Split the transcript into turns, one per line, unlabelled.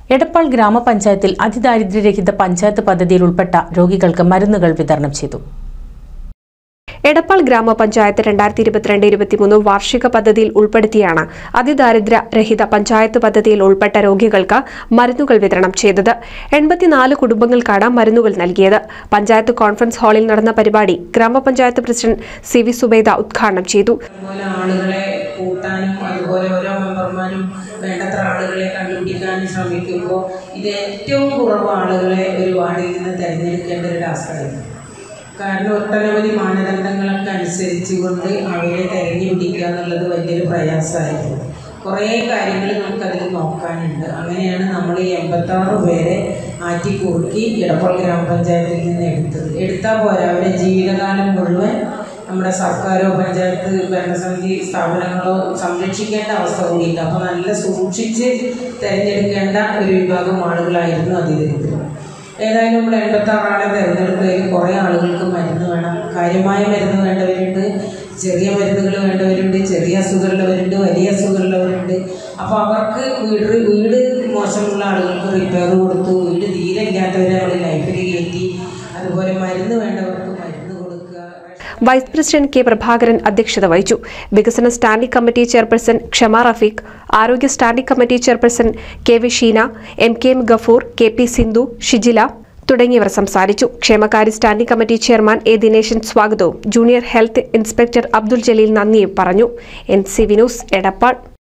എടപ്പാൾ ഗ്രാമപഞ്ചായത്തിൽ അതിദാരിദ്ര്യരഹിത പഞ്ചായത്ത് പദ്ധതിയിൽ ഉൾപ്പെട്ട രോഗികൾക്ക് മരുന്നുകൾ വിതരണം ചെയ്തു
എടപ്പാൾ ഗ്രാമപഞ്ചായത്ത് രണ്ടായിരത്തി ഇരുപത്തിരണ്ട് ഇരുപത്തിമൂന്ന് വാർഷിക പദ്ധതിയിൽ ഉൾപ്പെടുത്തിയാണ് അതിദാരിദ്ര്യ രഹിത പഞ്ചായത്ത് പദ്ധതിയിൽ ഉൾപ്പെട്ട രോഗികൾക്ക് മരുന്നുകൾ വിതരണം ചെയ്തത് എൺപത്തിനാല് കുടുംബങ്ങൾക്കാണ് മരുന്നുകൾ നൽകിയത് പഞ്ചായത്ത് കോൺഫറൻസ് ഹാളിൽ നടന്ന പരിപാടി ഗ്രാമപഞ്ചായത്ത് പ്രസിഡന്റ് സി വി സുബൈദ ഉദ്ഘാടനം ചെയ്തു
അതുപോലെ ആളുകളെ കൂട്ടാനും അതുപോലെ ഓരോ മെമ്പർമാരും വേണ്ടത്ര ആളുകളെ കണ്ടുപിടിക്കാനും ശ്രമിക്കുമ്പോൾ ഇത് ഏറ്റവും കുറവ് ആളുകളെ ഒരു വാർഡിൽ നിന്ന് തിരഞ്ഞെടുക്കേണ്ട ഒരു ടാസ്കായിരുന്നു കാരണം ഒട്ടനവധി മാനദണ്ഡങ്ങളൊക്കെ അനുസരിച്ചുകൊണ്ട് അവരെ തിരഞ്ഞു പിടിക്കുക എന്നുള്ളത് വലിയൊരു പ്രയാസമായിരുന്നു കുറേ കാര്യങ്ങൾ നമുക്കതിൽ നോക്കാനുണ്ട് അങ്ങനെയാണ് നമ്മൾ ഈ എൺപത്താറ് പേരെ ആറ്റിക്കുറുക്കി ഇടപ്പൾ ഗ്രാമപഞ്ചായത്തിൽ നിന്ന് എടുത്തത് എടുത്താൽ പോരാ അവരെ ജീവിതകാലം മുഴുവൻ നമ്മുടെ സർക്കാരോ പഞ്ചായത്ത് ഭരണസമിതി സ്ഥാപനങ്ങളോ സംരക്ഷിക്കേണ്ട അവസ്ഥ കൂടിയില്ല അപ്പോൾ നല്ല സൂക്ഷിച്ച് തിരഞ്ഞെടുക്കേണ്ട ഒരു വിഭാഗം ആളുകളായിരുന്നു അതിദരിദ്രം ഏതായാലും നമ്മൾ എൺപത്താറാളെ തിരഞ്ഞെടുത്തതിൽ കുറേ ആളുകൾക്ക് മരുന്ന് വേണം കാര്യമായ മരുന്ന് വേണ്ടവരുണ്ട് ചെറിയ മരുന്നുകൾ വേണ്ടവരുണ്ട് ചെറിയ അസുഖമുള്ളവരുണ്ട് വലിയ അസുഖമുള്ളവരുണ്ട് അപ്പോൾ അവർക്ക് വീട് വീട് മോശമുള്ള ആളുകൾക്ക് റിപ്പയർ കൊടുത്തു വീട് തീരെ ഇല്ലാത്തവരെ നമ്മൾ ലൈഫിൽ കയറ്റി അതുപോലെ മരുന്ന് വേണ്ടവർക്ക് മരുന്ന് കൊടുക്കുക
വൈസ് പ്രസിഡന്റ് കെ പ്രഭാകരൻ അധ്യക്ഷത വഹിച്ചു വികസന standing committee chairperson Kshama Rafeeq ആരോഗ്യ standing committee chairperson K V Sheena M K M Gafoor K P Sindhu Shijila തുടങ്ങിയവർ സംസാരിച്ചു ക്ഷേമകാര്യ standing committee chairman A Dineshan സ്വാഗതവും junior health inspector Abdul Jaleel നന്ദിയും പറഞ്ഞു എൻ സി വിനൂസ് എടപ്പാൾ